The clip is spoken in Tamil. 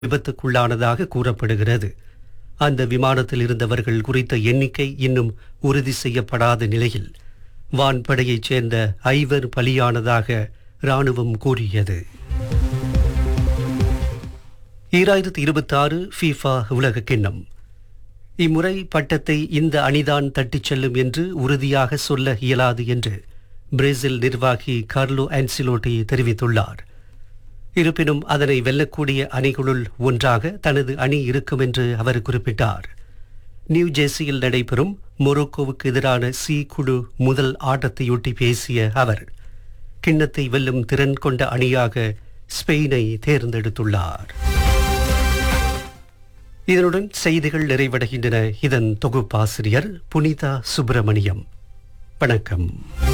விபத்துக்குள்ளானதாக கூறப்படுகிறது அந்த விமானத்தில் இருந்தவர்கள் குறித்த எண்ணிக்கை இன்னும் உறுதி செய்யப்படாத நிலையில் வான்படையைச் சேர்ந்த ஐவர் பலியானதாக ராணுவம் கூறியது ஈராயிரத்தி இருபத்தி ஆறு ஃபீஃபா உலக கிண்ணம் இம்முறை பட்டத்தை இந்த அணிதான் தட்டிச் செல்லும் என்று உறுதியாக சொல்ல இயலாது என்று பிரேசில் நிர்வாகி கார்லோ ஆன்சிலோட்டி தெரிவித்துள்ளார் இருப்பினும் அதனை வெல்லக்கூடிய அணிகளுள் ஒன்றாக தனது அணி இருக்கும் என்று அவர் குறிப்பிட்டார் நியூ ஜெர்சியில் நடைபெறும் மொரோக்கோவுக்கு எதிரான சி குழு முதல் ஆட்டத்தையொட்டி பேசிய அவர் கிண்ணத்தை வெல்லும் திறன் கொண்ட அணியாக ஸ்பெயினை தேர்ந்தெடுத்துள்ளார் இதனுடன் செய்திகள் நிறைவடைகின்றன இதன் தொகுப்பாசிரியர் புனிதா சுப்பிரமணியம் வணக்கம்